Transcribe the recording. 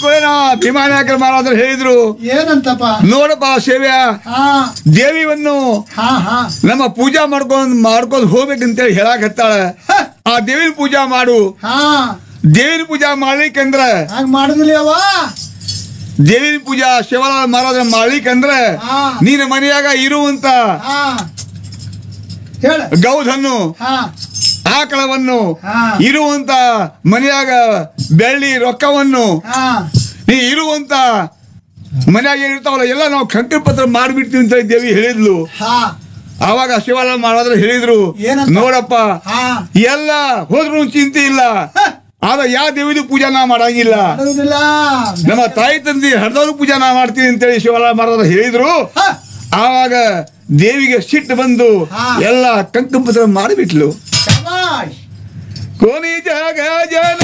ಕೂಡಲೇ ಭೀಮಾನಾಯಕರ ಮಹಾರಾಜರು ಹೇಳಿದ್ರು ಏನಂತಪ್ಪ ನೋಡಪ್ಪ ಸೇವ್ಯ ಹಾ ದೇವಿಯನ್ನು ಹಾ ಹಾ ನಮ್ಮ ಪೂಜಾ ಮಾಡ್ಕೊಂಡ್ ಮಾಡ್ಕೊಂಡ್ ಹೋಗ್ಬೇಕಂತೇಳಿ ಹೇಳಾಕತ್ತಾಳ ಹ, ಆ ದೇವಿನ ಪೂಜಾ ಮಾಡು ಹಾ ದೇವಿನ ಪೂಜಾ ಮಾಡ್ಲಿಕ್ಕಂದ್ರ ಹಾಗ ಮಾಡುದಿಲ್ಲ ಅವ್ವ ದೇವಿನ ಪೂಜಾ ಶಿವಲಾಲ್ ಮಹಾರಾಜ ಮಾಡ್ಲಿಕ್ಕಂದ್ರ ಹಾ. ನಿನ್ನ ಮನೆಯಾಗ ಇರುವಂತ ಹಾ ಹೇಳ ಗೌಧನ್ನು ಹಾ ಆಕಳವನ್ನು ಹಾ. ಇರುವಂತ ಮನೆಯಾಗ ಬೆಳ್ಳಿ ರೊಕ್ಕವನ್ನು ಹಾ ನೀ ಇರುವಂತ ಮನ್ಯಾಗ ಏನಿರ್ತಾವಲ್ಲ ಎಲ್ಲ ನಾವು ಕಂಕಣ ಪತ್ರ ಮಾಡಿಬಿಡ್ತೀವಿ ಅಂತ ದೇವಿ ಹೇಳಿದ್ಲು ಹಾ ಆವಾಗ ಶಿವಲಾಲ್ ಮಹಾರಾಜರು ಹೇಳಿದ್ರು ಏನಂತ? ನೋಡಪ್ಪ ಹಾ ಎಲ್ಲ ಹೋದ್ರು ಚಿಂತೆ ಇಲ್ಲ ಹ, ಆದ್ರೆ ಯಾವ ದೇವಿದು ಪೂಜಾ ನಾ ಮಾಡಂಗಿಲ್ಲ ಮಾಡುದಿಲ್ಲ ನಮ್ಮ ತಾಯಿ ತಂದೆ ಹರಿದವ್ರು ಪೂಜಾ ನಾ ಮಾಡ್ತೀವಿ ಅಂತೇಳಿ ಶಿವಲಾಲ್ ಮಹಾರಾಜರು ಹೇಳಿದ್ರು ಹ, ಆವಾಗ ದೇವಿಗೆ ಸಿಟ್ಟು ಬಂದು ಹಾ. ಎಲ್ಲ ಕಂಕಣ ಪತ್ರ ಮಾಡಿಬಿಟ್ಲು ಶಬಾಷ್ ಕೋನಿ ಜಾಗ ಜನ